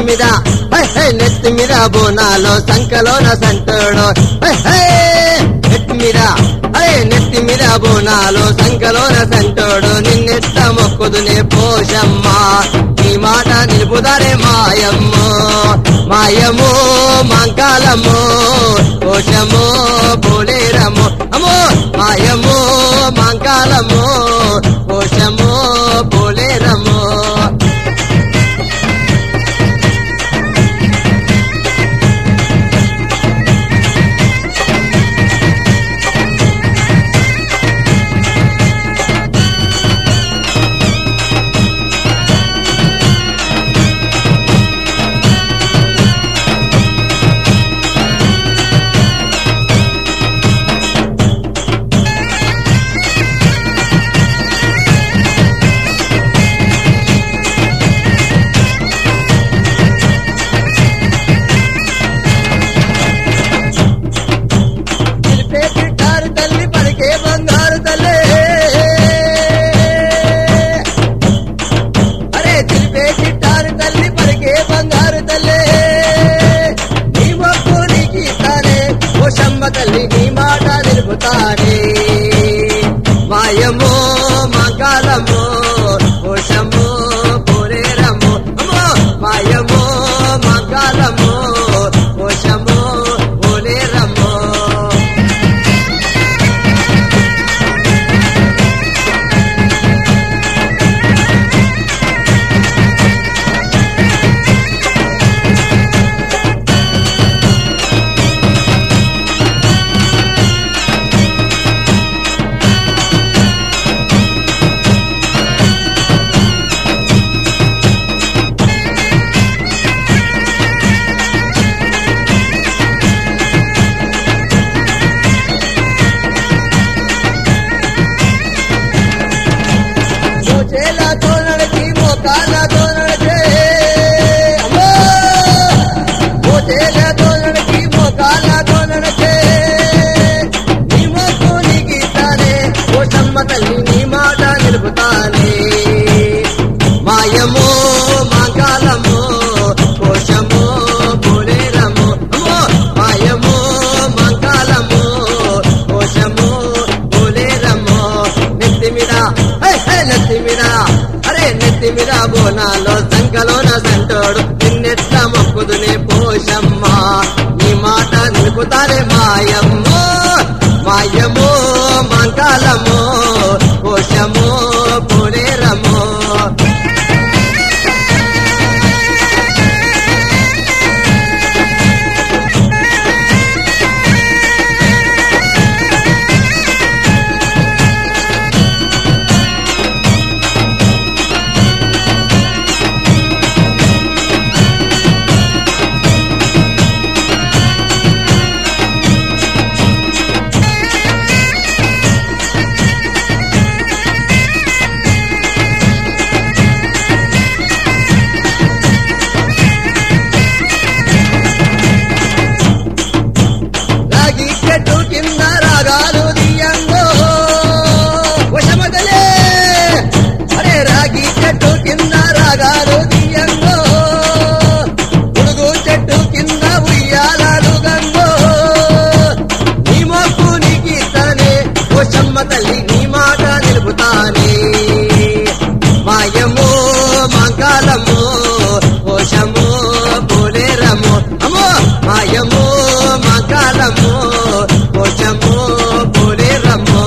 మీద high, high, నెత్తి మీద బోనాలో సంకలోన సంతోడు హై, హై, నెత్తి మీద హై నెత్తి మీద బోనాలో సంకలోన సంతోడు నిన్నెత్త మొక్కుదునే పోషమ్మ నీ మాట నిలుపుదారే మాయమ్మో మాయమో మంకాలమో పోషమో పోలేరమో అమ్మో మాయమో మంకాలమో పోషమో పోలేరమో పిలిపే గిటారు తల్లి పలికే బంగారు తల్లి అరే తెలిపే గిటారు తల్లి పలికే బంగారు తల్లి నీ మొక్కు నీకు ఇస్తానే ఓ శమ్మ తల్లి నీ మాట నిలుపుతానే మాయమో మంగళమో ఓషమో పోరేరమో అమ్మో మాయమో మంగళమో ఓషమో పోలేరమో మోచేలతో నడిచి మోకాళ్ళతో నడిచే అమ్మో మోచేలతో నడిచి మోకాళ్ళతో నడిచే నీ మొక్కు నీకు ఇస్తానే ఓ సమ్మ తల్లి నీ మాట నిలుపుతానే మాయమో మాకాలమో కోశమో పోలేరమో అమ్మో మాయమో మంకాలమో కోశమో పోలేరమో నెత్తి మీద హై, హై, నెత్తి మీద అరే నెత్తి మీద బోనాలో సంకలోన సంటోడు నిన్నెట్ల మొక్కుదునే పోషమ్మ నీ మాట నిలుపుతారే మాయమ్మో మాయమో మంకాలమో కోశమో పోలేరమో రాగి చెట్టు కింద రాగాలు దియంగో వశమదలే అరే రాగి చెట్టు కింద రాగాలు దియంగో ఉడుగు చెట్టు కింద ఉయ్యాలాలు గంగో నీ మొక్కు నీకు ఇస్తానే వశమ్మ తల్లి నీ మాట నిలుపుతానే మాయమో మంగళమో కోశమో పోలేరమో అమ్మో మాయమో మంగళమో కోశమో పోలేరమో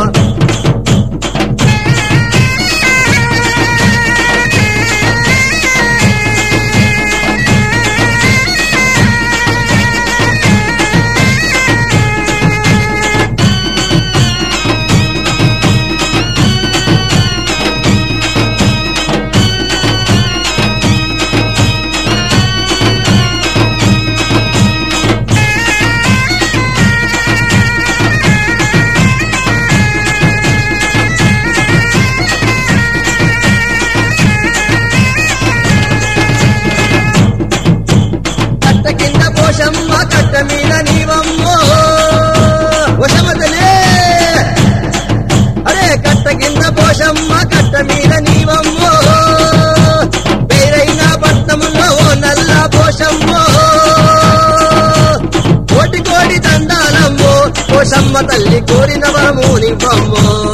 కట్ట కింద పోషమ్మ కట్ట మీద నీవమ్మో వశమతలే అరే కట్ట కింద పోషమ్మ కట్ట మీద నీవమ్మో పేరైన పట్టములో ఓ నల్ల పోషమ్మ తల్లి కోరిన వరము నింపమ్మో